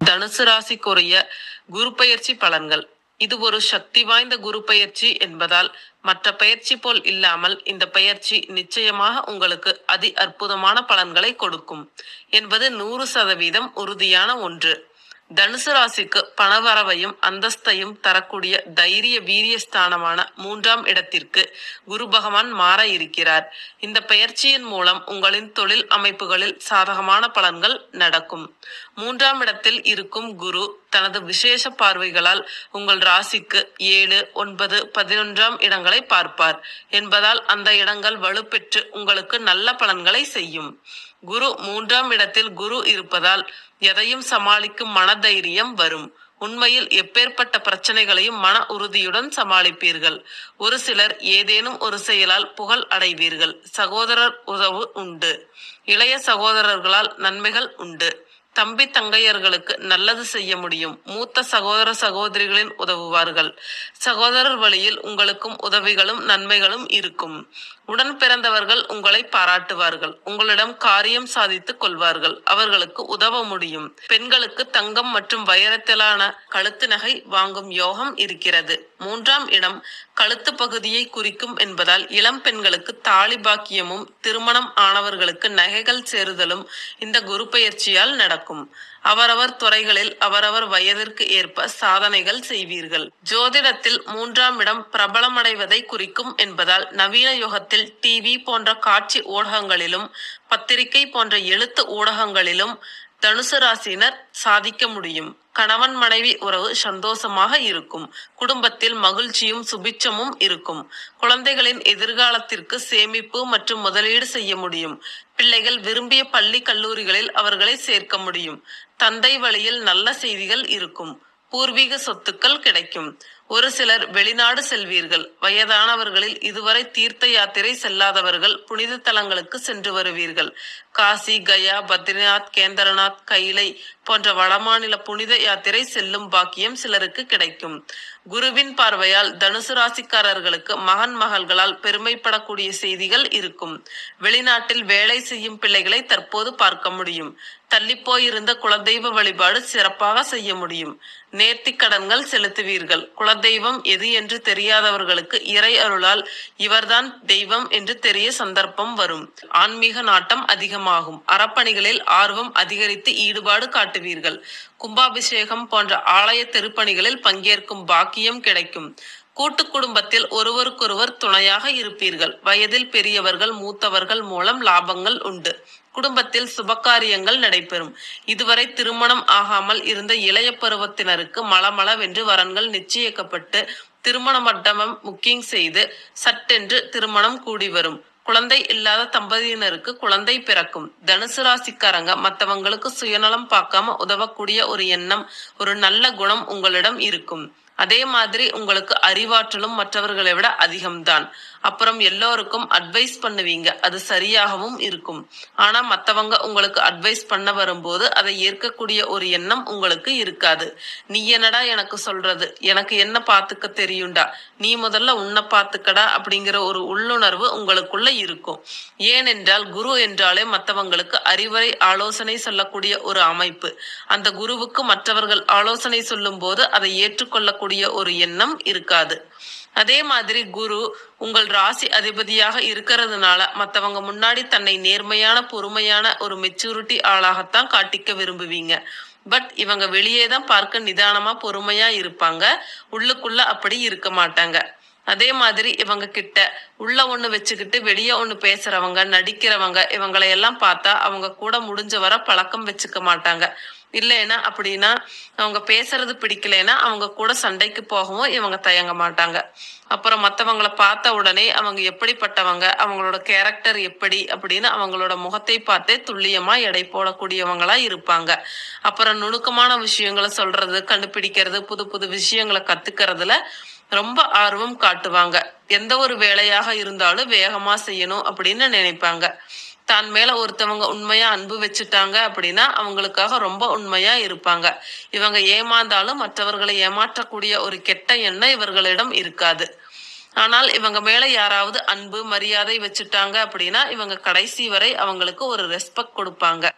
தனுசு ராசிக்குரிய குரு பெயர்ச்சி பலன்கள் இது ஒரு சக்தி வாய்ந்த குரு பெயர்ச்சி என்பதால் மற்ற பெயர்ச்சி போல் இல்லாமல் இந்த பெயர்ச்சி நிச்சயமாக உங்களுக்கு அதி அற்புதமான பலன்களை கொடுக்கும் என்பது நூறு சதவீதம் உறுதியான ஒன்று தனுசு ராசிக்கு பணவரவையும் அந்தஸ்தையும் தரக்கூடிய தைரிய வீரிய ஸ்தானமான மூன்றாம் இடத்திற்கு குரு பகவான் மாற இருக்கிறார் இந்த பெயர்ச்சியின் மூலம் உங்களின் தொழில் அமைப்புகளில் சாதகமான பலன்கள் நடக்கும் மூன்றாம் இடத்தில் இருக்கும் குரு தனது விசேஷ பார்வைகளால் உங்கள் ராசிக்கு ஏழு ஒன்பது பதினொன்றாம் இடங்களை பார்ப்பார் என்பதால் அந்த இடங்கள் வலுப்பெற்று உங்களுக்கு நல்ல பலன்களை செய்யும் குரு மூன்றாம் இடத்தில் குரு இருப்பதால் எதையும் சமாளிக்கும் மனதைரியம் வரும் உண்மையில் எப்பேற்பட்ட பிரச்சனைகளையும் மன உறுதியுடன் சமாளிப்பீர்கள் ஒரு சிலர் ஏதேனும் ஒரு செயலால் புகழ் அடைவீர்கள் சகோதரர் உதவு உண்டு இளைய சகோதரர்களால் நன்மைகள் உண்டு தம்பி தங்கையர்களுக்கு நல்லது செய்ய முடியும் மூத்த சகோதர சகோதரிகளின் உதவுவார்கள் சகோதரர் வழியில் உங்களுக்கும் உதவிகளும் நன்மைகளும் இருக்கும் உடன் பிறந்தவர்கள் உங்களை பாராட்டுவார்கள் உங்களிடம் காரியம் சாதித்துக் கொள்வார்கள் அவர்களுக்கு உதவ முடியும் பெண்களுக்கு தங்கம் மற்றும் வைரத்திலான கழுத்து நகை வாங்கும் யோகம் இருக்கிறது மூன்றாம் இடம் கழுத்து பகுதியை குறிக்கும் என்பதால் இளம் பெண்களுக்கு தாலி பாக்கியமும் திருமணம் ஆனவர்களுக்கு நகைகள் சேருதலும் இந்த குரு பெயர்ச்சியால் நடக்கும் அவரவர் துறைகளில் அவரவர் வயதிற்கு ஏற்ப சாதனைகள் செய்வீர்கள் ஜோதிடத்தில் மூன்றாம் இடம் பிரபலமடைவதை குறிக்கும் என்பதால் நவீன யுகத்தில் டிவி போன்ற காட்சி ஊடகங்களிலும் பத்திரிகை போன்ற எழுத்து ஊடகங்களிலும் தனுசு ராசியினர் சாதிக்க முடியும் கணவன் மனைவி உறவு சந்தோஷமாக இருக்கும் குடும்பத்தில் மகிழ்ச்சியும் சுபிட்சமும் இருக்கும் குழந்தைகளின் எதிர்காலத்திற்கு சேமிப்பு மற்றும் முதலீடு செய்ய முடியும் பிள்ளைகள் விரும்பிய பள்ளி கல்லூரிகளில் அவர்களை சேர்க்க முடியும் தந்தை வழியில் நல்ல செய்திகள் இருக்கும் பூர்வீக சொத்துக்கள் கிடைக்கும் ஒரு சிலர் வெளிநாடு செல்வீர்கள் வயதானவர்களில் இதுவரை தீர்த்த யாத்திரை செல்லாதவர்கள் புனித தலங்களுக்கு சென்று வருவீர்கள் காசி கயா பத்ரிநாத் கேந்திரநாத் கைலை போன்ற வடமாநில புனித யாத்திரை செல்லும் பாக்கியம் சிலருக்கு கிடைக்கும் குருவின் பார்வையால் தனுசு ராசிக்காரர்களுக்கு மகன் மகள்களால் பெருமைப்படக்கூடிய செய்திகள் இருக்கும் வெளிநாட்டில் வேலை செய்யும் பிள்ளைகளை தற்போது பார்க்க முடியும் தள்ளிப்போயிருந்த குலதெய்வ வழிபாடு சிறப்பாக செய்ய முடியும் நேர்த்திக் கடன்கள் செலுத்துவீர்கள் குலதெய்வம் எது என்று தெரியாதவர்களுக்கு இறை அருளால் இவர்தான் தெய்வம் என்று தெரிய சந்தர்ப்பம் வரும் ஆன்மீக நாட்டம் அதிகமாகும் அறப்பணிகளில் ஆர்வம் அதிகரித்து ஈடுபாடு காட்டுவீர்கள் கும்பாபிஷேகம் போன்ற ஆலய திருப்பணிகளில் பங்கேற்கும் பாக்கியம் கிடைக்கும் கூட்டு குடும்பத்தில் ஒருவருக்கொருவர் துணையாக இருப்பீர்கள் வயதில் பெரியவர்கள் மூத்தவர்கள் மூலம் லாபங்கள் உண்டு குடும்பத்தில் சுபகாரியங்கள் நடைபெறும் இதுவரை திருமணம் ஆகாமல் இருந்த இளைய பருவத்தினருக்கு மளமளவென்று வரன்கள் நிச்சயிக்கப்பட்டு திருமண மண்டபம் புக்கிங் செய்து சட்டென்று திருமணம் கூடி வரும் குழந்தை இல்லாத தம்பதியினருக்கு குழந்தை பிறக்கும் தனுசு ராசிக்காரங்க மற்றவங்களுக்கு சுயநலம் பார்க்காம உதவக்கூடிய ஒரு எண்ணம் ஒரு நல்ல குணம் உங்களிடம் இருக்கும் அதே மாதிரி உங்களுக்கு அறிவாற்றலும் மற்றவர்களை விட அதிகம்தான் அப்புறம் எல்லோருக்கும் அட்வைஸ் பண்ணுவீங்க அது சரியாகவும் இருக்கும் ஆனா மத்தவங்க உங்களுக்கு அட்வைஸ் பண்ண வரும்போது அதை ஏற்கக்கூடிய ஒரு எண்ணம் உங்களுக்கு இருக்காது நீ என்னடா எனக்கு சொல்றது எனக்கு என்ன பாத்துக்க தெரியும்டா நீ முதல்ல உன்னை பாத்துக்கடா அப்படிங்கிற ஒரு உள்ளுணர்வு உங்களுக்குள்ள இருக்கும் ஏனென்றால் குரு என்றாலே மற்றவங்களுக்கு அறிவுரை ஆலோசனை சொல்லக்கூடிய ஒரு அமைப்பு அந்த குருவுக்கு மற்றவர்கள் ஆலோசனை சொல்லும் போது அதை ஏற்றுக்கொள்ளக்கூடிய ஒரு எண்ணம் இருக்காது அதே மாதிரி குரு உங்கள் ராசி அதிபதியாக இருக்கிறதுனால மற்றவங்க முன்னாடி தன்னை நேர்மையான பொறுமையான ஒரு மெச்சூரிட்டி ஆளாகத்தான் காட்டிக்க விரும்புவீங்க பட் இவங்க வெளியே தான் பார்க்க நிதானமா பொறுமையா இருப்பாங்க உள்ளுக்குள்ள அப்படி இருக்க மாட்டாங்க அதே மாதிரி இவங்க கிட்ட உள்ள ஒண்ணு வச்சுக்கிட்டு வெளியே ஒண்ணு பேசுறவங்க நடிக்கிறவங்க இவங்களை எல்லாம் பார்த்தா அவங்க கூட முடிஞ்ச வர பழக்கம் வச்சுக்க மாட்டாங்க இல்லைன்னா அப்படின்னா அவங்க பேசுறது பிடிக்கலைன்னா அவங்க கூட சண்டைக்கு போகவும் இவங்க தயங்க மாட்டாங்க அப்புறம் மற்றவங்கள பார்த்த உடனே அவங்க எப்படிப்பட்டவங்க அவங்களோட கேரக்டர் எப்படி அப்படின்னு அவங்களோட முகத்தை பார்த்தே துல்லியமா எடை போடக்கூடியவங்களா இருப்பாங்க அப்புறம் நுணுக்கமான விஷயங்களை சொல்றது கண்டுபிடிக்கிறது புது புது விஷயங்களை கத்துக்கிறதுல ரொம்ப ஆர்வம் காட்டுவாங்க எந்த ஒரு வேலையாக இருந்தாலும் வேகமா செய்யணும் அப்படின்னு நினைப்பாங்க தான் மேல ஒருத்தவங்க உண்மையா அன்பு வச்சுட்டாங்க அப்படின்னா அவங்களுக்காக ரொம்ப உண்மையா இருப்பாங்க இவங்க ஏமாந்தாலும் மற்றவர்களை ஏமாற்றக்கூடிய ஒரு கெட்ட எண்ணம் இவர்களிடம் இருக்காது ஆனால் இவங்க மேல யாராவது அன்பு மரியாதை வச்சுட்டாங்க அப்படின்னா இவங்க கடைசி வரை அவங்களுக்கு ஒரு ரெஸ்பெக்ட் கொடுப்பாங்க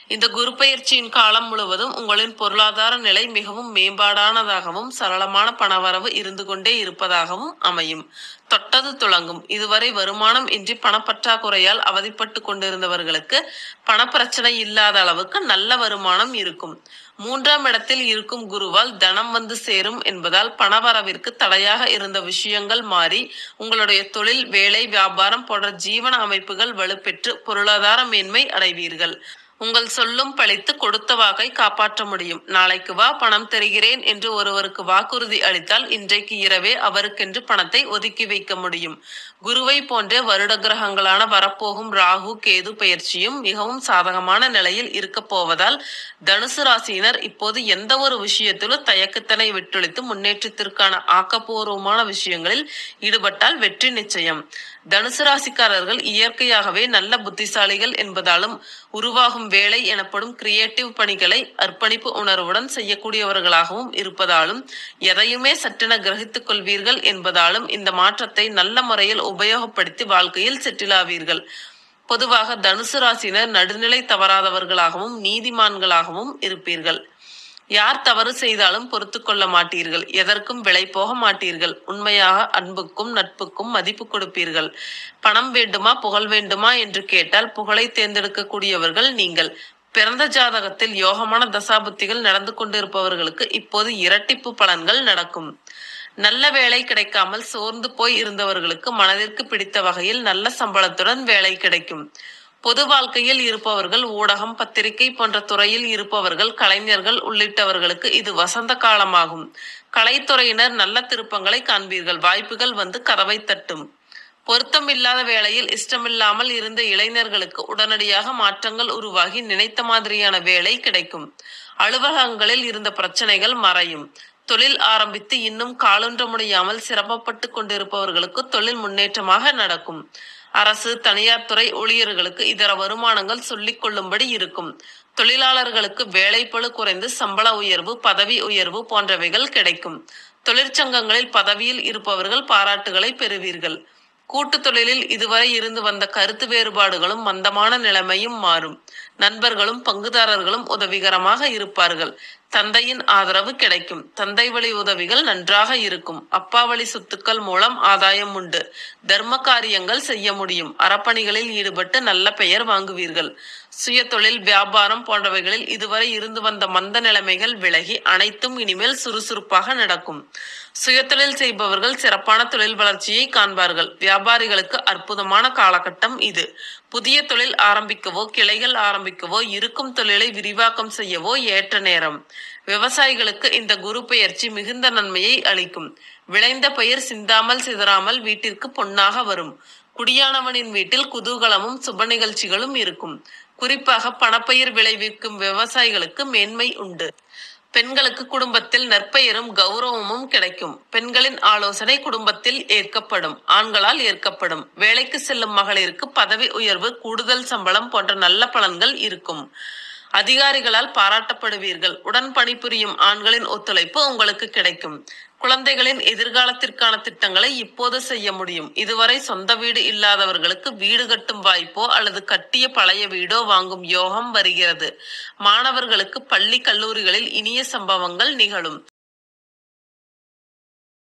இந்த குரு பயிற்சியின் காலம் முழுவதும் உங்களின் பொருளாதார நிலை மிகவும் மேம்பாடானதாகவும் சரளமான பணவரவு இருந்து கொண்டே இருப்பதாகவும் அமையும் தொட்டது துளங்கும் இதுவரை வருமானம் இன்றி பணப்பற்றாக்குறையால் அவதிப்பட்டு கொண்டிருந்தவர்களுக்கு பணப்பிரச்சனை இல்லாத அளவுக்கு நல்ல வருமானம் இருக்கும் மூன்றாம் இடத்தில் இருக்கும் குருவால் தனம் வந்து சேரும் என்பதால் பணவரவிற்கு தடையாக இருந்த விஷயங்கள் மாறி உங்களுடைய தொழில் வேலை வியாபாரம் போன்ற ஜீவன அமைப்புகள் வலுப்பெற்று பொருளாதார மேன்மை அடைவீர்கள் உங்கள் சொல்லும் பழித்து கொடுத்த வாக்கை காப்பாற்ற முடியும் நாளைக்கு வா பணம் தருகிறேன் என்று ஒருவருக்கு வாக்குறுதி அளித்தால் இன்றைக்கு இரவே அவருக்கென்று பணத்தை ஒதுக்கி வைக்க முடியும் குருவை போன்ற வருட கிரகங்களான வரப்போகும் ராகு கேது பயிற்சியும் மிகவும் சாதகமான நிலையில் இருக்க போவதால் தனுசு ராசியினர் இப்போது எந்த ஒரு விஷயத்திலும் தயக்கத்தினை விட்டொழித்து முன்னேற்றத்திற்கான ஆக்கப்பூர்வமான விஷயங்களில் ஈடுபட்டால் வெற்றி நிச்சயம் தனுசு ராசிக்காரர்கள் இயற்கையாகவே நல்ல புத்திசாலிகள் என்பதாலும் உருவாகும் வேலை எனப்படும் கிரியேட்டிவ் பணிகளை அர்ப்பணிப்பு உணர்வுடன் செய்யக்கூடியவர்களாகவும் இருப்பதாலும் எதையுமே சற்றென கிரகித்துக் கொள்வீர்கள் என்பதாலும் இந்த மாற்றத்தை நல்ல முறையில் உபயோகப்படுத்தி வாழ்க்கையில் செட்டிலாவீர்கள் பொதுவாக தனுசு ராசினர் நடுநிலை தவறாதவர்களாகவும் நீதிமான்களாகவும் இருப்பீர்கள் யார் தவறு செய்தாலும் பொறுத்து கொள்ள மாட்டீர்கள் எதற்கும் விலை போக மாட்டீர்கள் உண்மையாக அன்புக்கும் நட்புக்கும் மதிப்பு கொடுப்பீர்கள் பணம் வேண்டுமா புகழ் வேண்டுமா என்று கேட்டால் புகழை தேர்ந்தெடுக்கக்கூடியவர்கள் நீங்கள் பிறந்த ஜாதகத்தில் யோகமான தசாபுத்திகள் நடந்து கொண்டிருப்பவர்களுக்கு இப்போது இரட்டிப்பு பலன்கள் நடக்கும் நல்ல வேலை கிடைக்காமல் சோர்ந்து போய் இருந்தவர்களுக்கு மனதிற்கு பிடித்த வகையில் நல்ல சம்பளத்துடன் வேலை கிடைக்கும் பொது வாழ்க்கையில் இருப்பவர்கள் ஊடகம் பத்திரிகை போன்ற துறையில் இருப்பவர்கள் கலைஞர்கள் உள்ளிட்டவர்களுக்கு இது வசந்த காலமாகும் கலைத்துறையினர் நல்ல திருப்பங்களை காண்பீர்கள் வாய்ப்புகள் வந்து கதவை தட்டும் பொருத்தம் இல்லாத வேளையில் இஷ்டமில்லாமல் இருந்த இளைஞர்களுக்கு உடனடியாக மாற்றங்கள் உருவாகி நினைத்த மாதிரியான வேலை கிடைக்கும் அலுவலகங்களில் இருந்த பிரச்சனைகள் மறையும் தொழில் ஆரம்பித்து இன்னும் காலொன்ற முடியாமல் சிரமப்பட்டு கொண்டிருப்பவர்களுக்கு தொழில் முன்னேற்றமாக நடக்கும் அரசு தனியார் துறை ஊழியர்களுக்கு இதர வருமானங்கள் சொல்லிக் கொள்ளும்படி இருக்கும் தொழிலாளர்களுக்கு வேலைப்பளு குறைந்து சம்பள உயர்வு பதவி உயர்வு போன்றவைகள் கிடைக்கும் தொழிற்சங்கங்களில் பதவியில் இருப்பவர்கள் பாராட்டுகளை பெறுவீர்கள் கூட்டு தொழிலில் இதுவரை இருந்து வந்த கருத்து வேறுபாடுகளும் மந்தமான நிலைமையும் மாறும் நண்பர்களும் பங்குதாரர்களும் உதவிகரமாக இருப்பார்கள் தந்தையின் ஆதரவு கிடைக்கும் தந்தை வழி உதவிகள் நன்றாக இருக்கும் அப்பா வழி சொத்துக்கள் மூலம் ஆதாயம் உண்டு தர்ம காரியங்கள் செய்ய முடியும் அறப்பணிகளில் ஈடுபட்டு நல்ல பெயர் வாங்குவீர்கள் சுய தொழில் வியாபாரம் போன்றவைகளில் இதுவரை இருந்து வந்த மந்த நிலைமைகள் விலகி அனைத்தும் இனிமேல் சுறுசுறுப்பாக நடக்கும் சுயதொழில் செய்பவர்கள் சிறப்பான தொழில் வளர்ச்சியை காண்பார்கள் வியாபாரிகளுக்கு அற்புதமான காலகட்டம் இது புதிய தொழில் ஆரம்பிக்கவோ கிளைகள் ஆரம்பிக்கவோ இருக்கும் தொழிலை விரிவாக்கம் செய்யவோ ஏற்ற நேரம் விவசாயிகளுக்கு இந்த குரு பெயர்ச்சி மிகுந்த நன்மையை அளிக்கும் விளைந்த பயிர் சிந்தாமல் சிதறாமல் வீட்டிற்கு பொன்னாக வரும் குடியானவனின் வீட்டில் குதூகலமும் சுப நிகழ்ச்சிகளும் இருக்கும் குறிப்பாக பணப்பயிர் விளைவிக்கும் விவசாயிகளுக்கு மேன்மை உண்டு பெண்களுக்கு குடும்பத்தில் நற்பெயரும் கௌரவமும் கிடைக்கும் பெண்களின் ஆலோசனை குடும்பத்தில் ஏற்கப்படும் ஆண்களால் ஏற்கப்படும் வேலைக்கு செல்லும் மகளிருக்கு பதவி உயர்வு கூடுதல் சம்பளம் போன்ற நல்ல பலன்கள் இருக்கும் அதிகாரிகளால் பாராட்டப்படுவீர்கள் உடன் பணிபுரியும் ஆண்களின் ஒத்துழைப்பு உங்களுக்கு கிடைக்கும் குழந்தைகளின் எதிர்காலத்திற்கான திட்டங்களை இப்போது செய்ய முடியும் இதுவரை சொந்த வீடு இல்லாதவர்களுக்கு வீடு கட்டும் வாய்ப்போ அல்லது கட்டிய பழைய வீடோ வாங்கும் யோகம் வருகிறது மாணவர்களுக்கு பள்ளி கல்லூரிகளில் இனிய சம்பவங்கள் நிகழும்